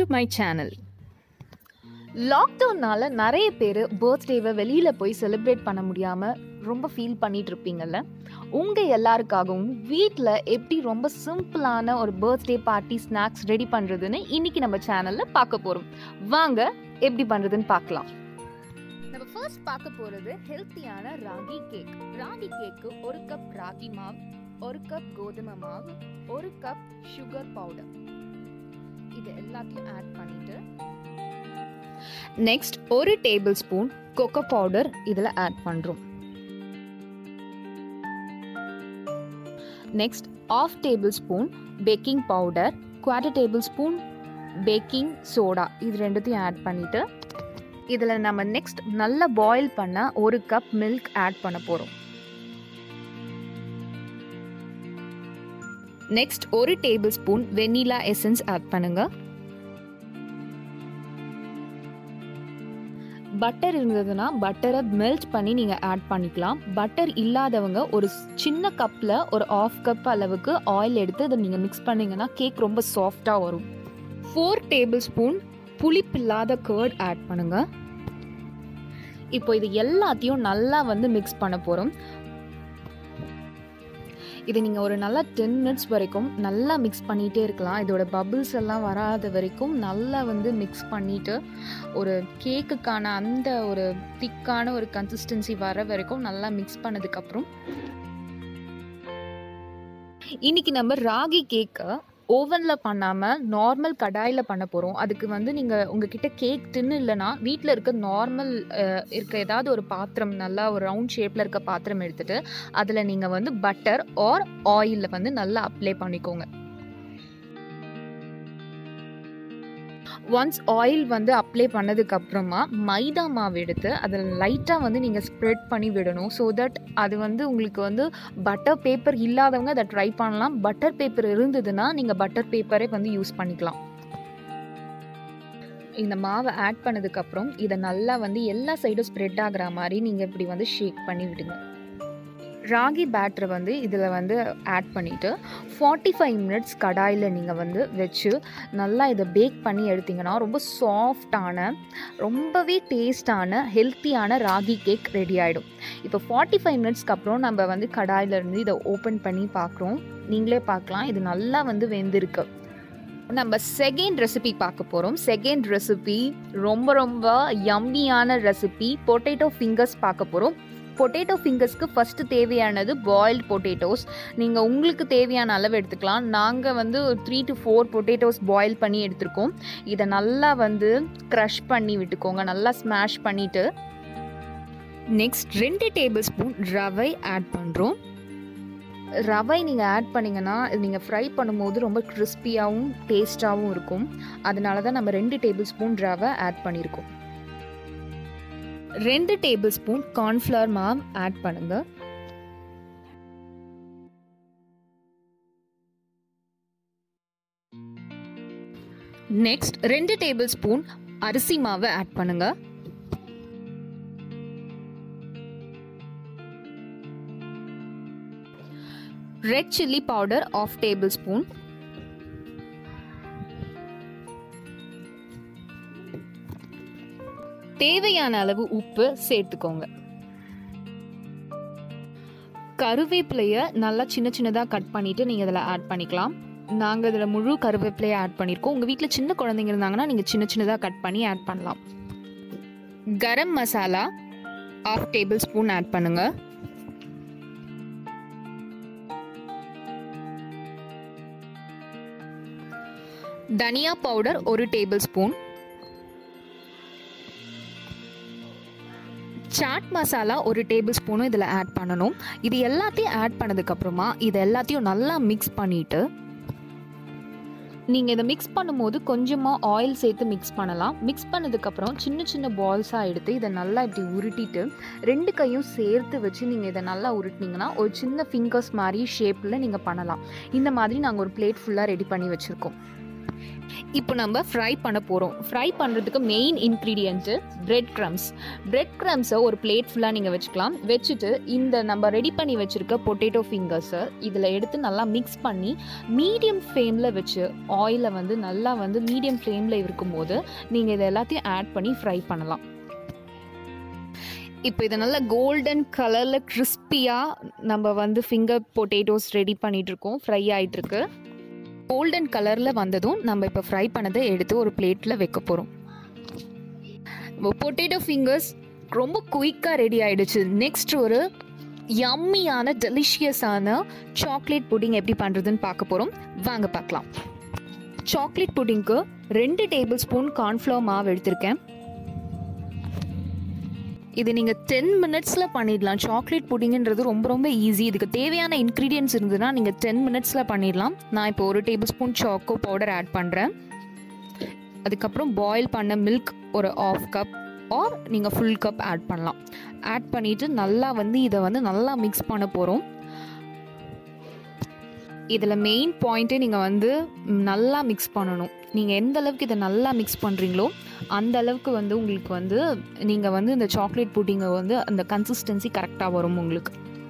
my channel லாக்டவுனால் நிறைய பேர் பர்த்டேவை வெளியில் போய் செலிப்ரேட் பண்ண முடியாமல் ரொம்ப ஃபீல் பண்ணிட்டு இருப்பீங்கல்ல உங்கள் எல்லாருக்காகவும் வீட்டில் எப்படி ரொம்ப சிம்பிளான ஒரு பர்த்டே பார்ட்டி ஸ்நாக்ஸ் ரெடி பண்ணுறதுன்னு இன்னைக்கு நம்ம சேனலில் பார்க்க போகிறோம் வாங்க எப்படி பண்ணுறதுன்னு பார்க்கலாம் நம்ம ஃபர்ஸ்ட் பார்க்க போகிறது ஹெல்த்தியான ராகி கேக் ராகி கேக்கு ஒரு கப் ராகி மாவு ஒரு கப் கோதுமை மாவு ஒரு கப் சுகர் பவுடர் இது எல்லாத்தையும் ஆட் பண்ணிட்டு நெக்ஸ்ட் ஒரு டேபிள் ஸ்பூன் கொக்கோ பவுடர் இதில் ஆட் பண்ணுறோம் next half tablespoon baking powder quarter tablespoon baking soda இது ரெண்டுத்தையும் ஆட் பண்ணிவிட்டு இதில் நம்ம நெக்ஸ்ட் நல்லா பாயில் பண்ண ஒரு கப் மில்க் ஆட் பண்ண போகிறோம் நெக்ஸ்ட் ஒரு tablespoon vanilla essence add பண்ணுங்க பட்டர் இருந்ததுன்னா பட்டரை மெல்ட் பண்ணி நீங்கள் ஆட் பண்ணிக்கலாம் பட்டர் இல்லாதவங்க ஒரு சின்ன கப்பில் ஒரு ஆஃப் கப் அளவுக்கு ஆயில் எடுத்து அதை நீங்கள் மிக்ஸ் பண்ணிங்கன்னா கேக் ரொம்ப சாஃப்டாக வரும் ஃபோர் டேபிள் ஸ்பூன் புளிப்பில்லாத கர்ட் ஆட் பண்ணுங்க இப்போ இது எல்லாத்தையும் நல்லா வந்து மிக்ஸ் பண்ண போகிறோம் இது நீங்கள் ஒரு நல்லா டென் மினிட்ஸ் வரைக்கும் நல்லா மிக்ஸ் பண்ணிகிட்டே இருக்கலாம் இதோட பபிள்ஸ் எல்லாம் வராத வரைக்கும் நல்லா வந்து மிக்ஸ் பண்ணிவிட்டு ஒரு கேக்குக்கான அந்த ஒரு திக்கான ஒரு கன்சிஸ்டன்சி வர வரைக்கும் நல்லா மிக்ஸ் பண்ணதுக்கப்புறம் இன்னைக்கு நம்ம ராகி கேக்கை ஓவனில் பண்ணாமல் நார்மல் கடாயில் பண்ண போகிறோம் அதுக்கு வந்து நீங்கள் உங்ககிட்ட கேக் டின்னு இல்லைன்னா வீட்டில் இருக்க நார்மல் இருக்க ஏதாவது ஒரு பாத்திரம் நல்லா ஒரு ரவுண்ட் ஷேப்பில் இருக்க பாத்திரம் எடுத்துகிட்டு அதில் நீங்கள் வந்து பட்டர் ஆர் ஆயிலில் வந்து நல்லா அப்ளை பண்ணிக்கோங்க ஒன்ஸ் ஆயில் வந்து அப்ளை பண்ணதுக்கு அப்புறமா மைதா மாவு எடுத்து அதில் லைட்டாக வந்து நீங்கள் ஸ்ப்ரெட் பண்ணி விடணும் ஸோ தட் அது வந்து உங்களுக்கு வந்து பட்டர் பேப்பர் இல்லாதவங்க அதை ட்ரை பண்ணலாம் பட்டர் பேப்பர் இருந்ததுன்னா நீங்கள் பட்டர் பேப்பரே வந்து யூஸ் பண்ணிக்கலாம் இந்த மாவை ஆட் பண்ணதுக்கப்புறம் இதை நல்லா வந்து எல்லா சைடும் ஸ்ப்ரெட் ஆகிற மாதிரி நீங்கள் இப்படி வந்து ஷேக் பண்ணி விடுங்க ராகி பேட்டரை வந்து இதில் வந்து ஆட் பண்ணிவிட்டு ஃபார்ட்டி ஃபைவ் மினிட்ஸ் கடாயில் நீங்கள் வந்து வச்சு நல்லா இதை பேக் பண்ணி எடுத்திங்கன்னா ரொம்ப சாஃப்டான ரொம்பவே டேஸ்டான ஹெல்த்தியான ராகி கேக் ரெடி ஆகிடும் இப்போ ஃபார்ட்டி ஃபைவ் மினிட்ஸ்க்கு அப்புறம் நம்ம வந்து கடாயிலேருந்து இதை ஓப்பன் பண்ணி பார்க்குறோம் நீங்களே பார்க்கலாம் இது நல்லா வந்து வெந்திருக்கு நம்ம செகண்ட் ரெசிபி பார்க்க போகிறோம் செகண்ட் ரெசிபி ரொம்ப ரொம்ப யம்மியான ரெசிபி பொட்டேட்டோ ஃபிங்கர்ஸ் பார்க்க போகிறோம் பொட்டேட்டோ ஃபிங்கர்ஸ்க்கு ஃபஸ்ட்டு தேவையானது பாயில்ட் பொட்டேட்டோஸ் நீங்கள் உங்களுக்கு தேவையான அளவு எடுத்துக்கலாம் நாங்கள் வந்து three to four potatoes boil பண்ணி எடுத்திருக்கோம் இதை நல்லா வந்து க்ரஷ் பண்ணி விட்டுக்கோங்க நல்லா ஸ்மாஷ் பண்ணிவிட்டு நெக்ஸ்ட் ரெண்டு டேபிள் ஸ்பூன் ரவை ஆட் பண்ணுறோம் ரவை நீங்கள் ஆட் பண்ணிங்கன்னா நீங்கள் ஃப்ரை பண்ணும்போது ரொம்ப கிறிஸ்பியாகவும் டேஸ்ட்டாகவும் இருக்கும் அதனால தான் நம்ம ரெண்டு டேபிள் ஸ்பூன் ரவை ஆட் பண்ணியிருக்கோம் ரெண்டு டேபிள் ஸ்பூன் கார்ன்ஃப்ளவர் மாவு ஆட் பண்ணுங்க நெக்ஸ்ட் ரெண்டு டேபிள் ஸ்பூன் அரிசி மாவை ஆட் பண்ணுங்க red chilli powder half tablespoon தேவையான அளவு உப்பு சேர்த்துக்கோங்க கருவேப்பிலையை நல்லா சின்ன சின்னதாக கட் பண்ணிவிட்டு நீங்கள் இதில் ஆட் பண்ணிக்கலாம் நாங்கள் இதில் முழு கருவேப்பிலையை ஆட் பண்ணியிருக்கோம் உங்கள் வீட்டில் சின்ன குழந்தைங்க இருந்தாங்கன்னா நீங்கள் சின்ன சின்னதாக கட் பண்ணி ஆட் பண்ணலாம் garam masala half tablespoon add பண்ணுங்கள் தனியா பவுடர் ஒரு டேபிள் ஸ்பூன் சாட் மசாலா ஒரு டேபிள் ஸ்பூனும் இதில் ஆட் பண்ணணும் இது எல்லாத்தையும் ஆட் பண்ணதுக்கப்புறமா இது எல்லாத்தையும் நல்லா மிக்ஸ் பண்ணிவிட்டு நீங்கள் இதை மிக்ஸ் பண்ணும்போது கொஞ்சமாக ஆயில் சேர்த்து மிக்ஸ் பண்ணலாம் மிக்ஸ் பண்ணதுக்கப்புறம் சின்ன சின்ன பால்ஸாக எடுத்து இதை நல்லா இப்படி உருட்டிட்டு ரெண்டு கையும் சேர்த்து வச்சு நீங்கள் இதை நல்லா உருட்டினீங்கன்னா ஒரு சின்ன ஃபிங்கர்ஸ் மாதிரி ஷேப்பில் நீங்கள் பண்ணலாம் இந்த மாதிரி நாங்கள் ஒரு பிளேட் ஃபுல்லாக ரெடி பண்ணி வச்சுருக்கோம் இப்போ நம்ம ஃப்ரை பண்ண போகிறோம் ஃப்ரை பண்ணுறதுக்கு main ingredient bread crumbs bread க்ரம்ஸை ஒரு பிளேட் ஃபுல்லாக நீங்கள் வச்சுக்கலாம் வச்சுட்டு இந்த நம்ம ரெடி பண்ணி வச்சுருக்க பொட்டேட்டோ ஃபிங்கர்ஸை இதில் எடுத்து நல்லா மிக்ஸ் பண்ணி மீடியம் ஃப்ளேமில் வச்சு ஆயிலை வந்து நல்லா வந்து மீடியம் ஃப்ளேமில் இருக்கும்போது நீங்கள் இதை எல்லாத்தையும் ஆட் பண்ணி ஃப்ரை பண்ணலாம் இப்போ இதை நல்லா கோல்டன் கலரில் கிறிஸ்பியாக நம்ம வந்து ஃபிங்கர் பொட்டேட்டோஸ் ரெடி பண்ணிகிட்ருக்கோம் ஃப்ரை ஆகிட்டுருக்கு கோல்டன் கலரில் வந்ததும் நம்ம இப்போ ஃப்ரை பண்ணதை எடுத்து ஒரு பிளேட்டில் வைக்க போகிறோம் பொட்டேட்டோ ஃபிங்கர்ஸ் ரொம்ப குயிக்காக ரெடி ஆகிடுச்சு நெக்ஸ்ட் ஒரு யம்மியான டெலிஷியஸான சாக்லேட் புட்டிங் எப்படி பண்ணுறதுன்னு பார்க்க போகிறோம் வாங்க பார்க்கலாம் சாக்லேட் புட்டிங்க்கு ரெண்டு டேபிள் ஸ்பூன் கார்ன்ஃப்ளவர் மாவு எடுத்திருக்கேன் இது நீங்கள் டென் மினிட்ஸில் பண்ணிடலாம் சாக்லேட் புட்டிங்கிறது ரொம்ப ரொம்ப ஈஸி இதுக்கு தேவையான இன்க்ரீடியன்ஸ் இருந்ததுன்னா நீங்கள் டென் மினிட்ஸில் பண்ணிடலாம் நான் இப்போ ஒரு tablespoon choco powder add பண்ணுறேன் அதுக்கப்புறம் பாயில் பண்ண மில்க் ஒரு ஆஃப் கப் ஆர் நீங்கள் ஃபுல் கப் ஆட் பண்ணலாம் ஆட் பண்ணிவிட்டு நல்லா வந்து இதை வந்து நல்லா மிக்ஸ் பண்ண போகிறோம் இதில் மெயின் பாயிண்ட்டே நீங்கள் வந்து நல்லா மிக்ஸ் பண்ணணும் நீங்கள் எந்த அளவுக்கு இதை நல்லா மிக்ஸ் பண்ணுறீங்களோ அந்த அளவுக்கு வந்து உங்களுக்கு வந்து நீங்கள் வந்து இந்த சாக்லேட் புட்டிங்கை வந்து அந்த கன்சிஸ்டன்சி கரெக்டாக வரும் உங்களுக்கு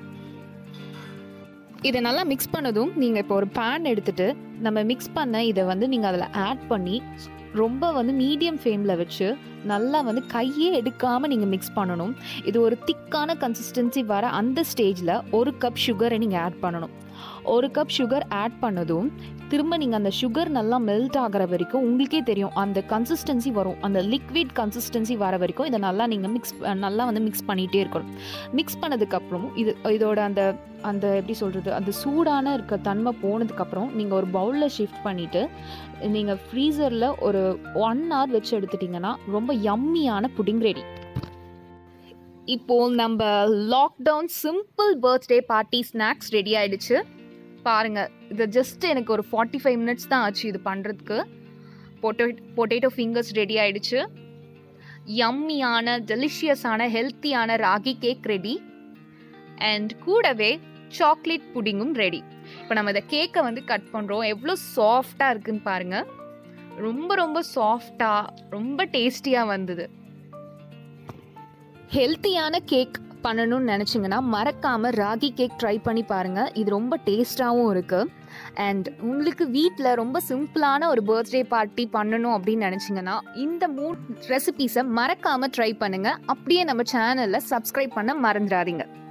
இதை நல்லா மிக்ஸ் பண்ணதும் நீங்கள் இப்போ ஒரு பேன் எடுத்துகிட்டு நம்ம மிக்ஸ் பண்ண இதை வந்து நீங்கள் அதில் ஆட் பண்ணி ரொம்ப வந்து மீடியம் ஃப்ளேமில் வச்சு நல்லா வந்து கையே எடுக்காமல் நீங்கள் மிக்ஸ் பண்ணணும் இது ஒரு திக்கான கன்சிஸ்டன்சி வர அந்த ஸ்டேஜில் ஒரு கப் சுகரை நீங்கள் ஆட் பண்ணணும் ஒரு கப் சுகர் ஆட் பண்ணதும் திரும்ப நீங்கள் அந்த சுகர் நல்லா மெல்ட் ஆகிற வரைக்கும் உங்களுக்கே தெரியும் அந்த கன்சிஸ்டன்சி வரும் அந்த லிக்விட் கன்சிஸ்டன்சி வர வரைக்கும் இதை நல்லா நீங்கள் மிக்ஸ் நல்லா வந்து மிக்ஸ் பண்ணிகிட்டே இருக்கணும் மிக்ஸ் பண்ணதுக்கப்புறம் இது இதோட அந்த அந்த எப்படி சொல்கிறது அந்த சூடான இருக்க தன்மை போனதுக்கப்புறம் நீங்கள் ஒரு பவுலில் ஷிஃப்ட் பண்ணிவிட்டு நீங்கள் ஃப்ரீசரில் ஒரு ஒன் ஹவர் வச்சு எடுத்துட்டிங்கன்னா ரொம்ப யம்மியான புடிங் ரெடி இப்போது நம்ம lockdown simple birthday party snacks ready ஆகிடுச்சு பாருங்கள் இது ஜஸ்ட் எனக்கு ஒரு ஃபார்ட்டி ஃபைவ் மினிட்ஸ் தான் ஆச்சு இது பண்ணுறதுக்கு பொட்டே பொட்டேட்டோ ஃபிங்கர்ஸ் ரெடி ஆகிடுச்சு யம்மியான டெலிஷியஸான ஹெல்த்தியான ராகி கேக் ரெடி அண்ட் கூடவே சாக்லேட் புடிங்கும் ரெடி இப்போ நம்ம இந்த கேக்கை வந்து கட் பண்ணுறோம் எவ்வளோ சாஃப்டாக இருக்குன்னு பாருங்கள் ரொம்ப ரொம்ப சாஃப்டாக ரொம்ப டேஸ்டியாக வந்தது ஹெல்த்தியான கேக் பண்ணணும்னு நினச்சிங்கன்னா மறக்காமல் ராகி கேக் ட்ரை பண்ணி பாருங்கள் இது ரொம்ப டேஸ்ட்டாகவும் இருக்குது அண்ட் உங்களுக்கு வீட்டில் ரொம்ப சிம்பிளான ஒரு பர்த்டே பார்ட்டி பண்ணணும் அப்படின்னு நினச்சிங்கன்னா இந்த மூணு ரெசிபீஸை மறக்காமல் ட்ரை பண்ணுங்கள் அப்படியே நம்ம சேனலில் சப்ஸ்கிரைப் பண்ண மறந்துடாதீங்க